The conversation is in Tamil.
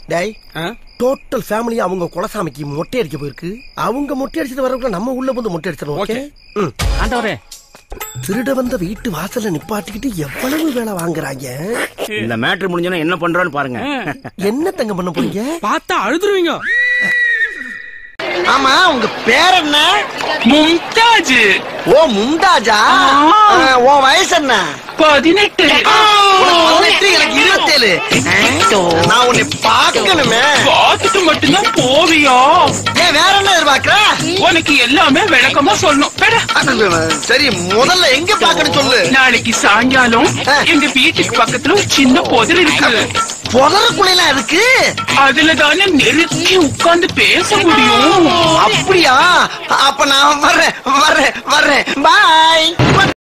டேய் ஆ? டோட்டல் ஃபேமிலி அவங்க குலசாமிக்கு மொட்டை அடிக்க போயிருக்கு அவங்க மொட்டை அடிச்சது வரக்குள்ள நம்ம உள்ள வந்து மொட்டை அடிச்சிடணும் ஓகே ம். ஆண்டவரே திருட வந்த வீட்டு வாசல்ல நிப்பாட்டிக்கிட்டு எவ்வளவு வேலை வாங்குறாங்க இந்த மேட்ரு முடிஞ்சோன்னா என்ன பண்றோன்னு பாருங்க என்ன தங்க பண்ண போறீங்க பார்த்தா அழுதுருவீங்க ஆமா உங்க பேர் என்ன மும்தாஜ் ஓ மும்தாஜா ஆ, உன் வயசு என்ன பதினெட்டு உனக்கு பதினெட்டு எனக்கு இருபத்தேழு நான் உன்னை பார்க்கணுமே பார்த்துட்டு மட்டும்தான் போவியா ஏன் வேற என்ன எதிர்பார்க்கற உனக்கு எல்லாமே விளக்கமா சொல்லணும் பெட. சரி முதல்ல எங்க பாக்கணும் சொல்லு நாளைக்கு சாயங்காலம் எங்க வீட்டுக்கு பக்கத்துல ஒரு சின்ன புதர் இருக்கு புதருக்குள்ள இருக்கு அதுல தானே நெருக்கி உட்கார்ந்து பேச முடியும் அப்படியா அப்ப நான் வர்றேன் வர்றேன் வர்றேன் பாய்